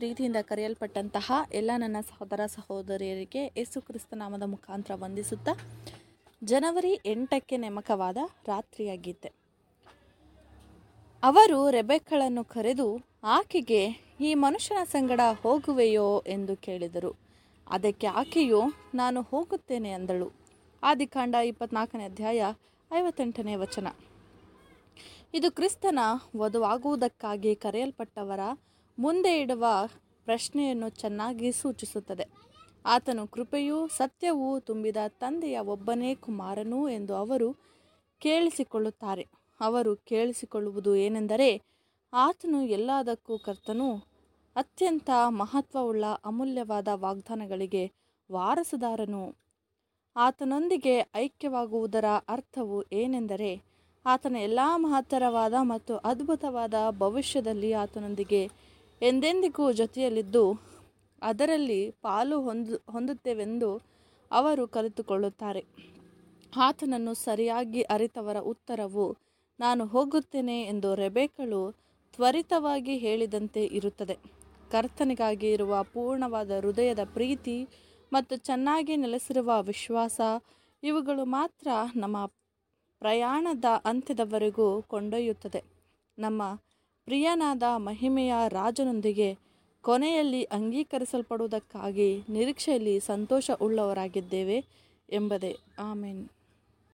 ಪ್ರೀತಿಯಿಂದ ಕರೆಯಲ್ಪಟ್ಟಂತಹ ಎಲ್ಲ ನನ್ನ ಸಹೋದರ ಸಹೋದರಿಯರಿಗೆ ಯೇಸು ಕ್ರಿಸ್ತ ನಾಮದ ಮುಖಾಂತರ ವಂದಿಸುತ್ತಾ ಜನವರಿ ಎಂಟಕ್ಕೆ ನೇಮಕವಾದ ರಾತ್ರಿಯ ಗೀತೆ ಅವರು ರೆಬೆಕ್ಕಳನ್ನು ಕರೆದು ಆಕೆಗೆ ಈ ಮನುಷ್ಯನ ಸಂಗಡ ಹೋಗುವೆಯೋ ಎಂದು ಕೇಳಿದರು ಅದಕ್ಕೆ ಆಕೆಯು ನಾನು ಹೋಗುತ್ತೇನೆ ಅಂದಳು ಆದಿಕಾಂಡ ಇಪ್ಪತ್ನಾಲ್ಕನೇ ಅಧ್ಯಾಯ ಐವತ್ತೆಂಟನೇ ವಚನ ಇದು ಕ್ರಿಸ್ತನ ವಧುವಾಗುವುದಕ್ಕಾಗಿ ಕರೆಯಲ್ಪಟ್ಟವರ ಮುಂದೆ ಇಡುವ ಪ್ರಶ್ನೆಯನ್ನು ಚೆನ್ನಾಗಿ ಸೂಚಿಸುತ್ತದೆ ಆತನು ಕೃಪೆಯೂ ಸತ್ಯವೂ ತುಂಬಿದ ತಂದೆಯ ಒಬ್ಬನೇ ಕುಮಾರನು ಎಂದು ಅವರು ಕೇಳಿಸಿಕೊಳ್ಳುತ್ತಾರೆ ಅವರು ಕೇಳಿಸಿಕೊಳ್ಳುವುದು ಏನೆಂದರೆ ಆತನು ಎಲ್ಲದಕ್ಕೂ ಕರ್ತನು ಅತ್ಯಂತ ಮಹತ್ವವುಳ್ಳ ಅಮೂಲ್ಯವಾದ ವಾಗ್ದಾನಗಳಿಗೆ ವಾರಸುದಾರನು ಆತನೊಂದಿಗೆ ಐಕ್ಯವಾಗುವುದರ ಅರ್ಥವು ಏನೆಂದರೆ ಆತನ ಎಲ್ಲ ಮಹತ್ತರವಾದ ಮತ್ತು ಅದ್ಭುತವಾದ ಭವಿಷ್ಯದಲ್ಲಿ ಆತನೊಂದಿಗೆ ಎಂದೆಂದಿಗೂ ಜೊತೆಯಲ್ಲಿದ್ದು ಅದರಲ್ಲಿ ಪಾಲು ಹೊಂದು ಹೊಂದುತ್ತೇವೆಂದು ಅವರು ಕಲಿತುಕೊಳ್ಳುತ್ತಾರೆ ಆತನನ್ನು ಸರಿಯಾಗಿ ಅರಿತವರ ಉತ್ತರವು ನಾನು ಹೋಗುತ್ತೇನೆ ಎಂದು ರೆಬೇಕಳು ತ್ವರಿತವಾಗಿ ಹೇಳಿದಂತೆ ಇರುತ್ತದೆ ಕರ್ತನಿಗಾಗಿ ಇರುವ ಪೂರ್ಣವಾದ ಹೃದಯದ ಪ್ರೀತಿ ಮತ್ತು ಚೆನ್ನಾಗಿ ನೆಲೆಸಿರುವ ವಿಶ್ವಾಸ ಇವುಗಳು ಮಾತ್ರ ನಮ್ಮ ಪ್ರಯಾಣದ ಅಂತ್ಯದವರೆಗೂ ಕೊಂಡೊಯ್ಯುತ್ತದೆ ನಮ್ಮ ಪ್ರಿಯನಾದ ಮಹಿಮೆಯ ರಾಜನೊಂದಿಗೆ ಕೊನೆಯಲ್ಲಿ ಅಂಗೀಕರಿಸಲ್ಪಡುವುದಕ್ಕಾಗಿ ನಿರೀಕ್ಷೆಯಲ್ಲಿ ಸಂತೋಷ ಉಳ್ಳವರಾಗಿದ್ದೇವೆ ಎಂಬುದೇ ಆಮೇನ್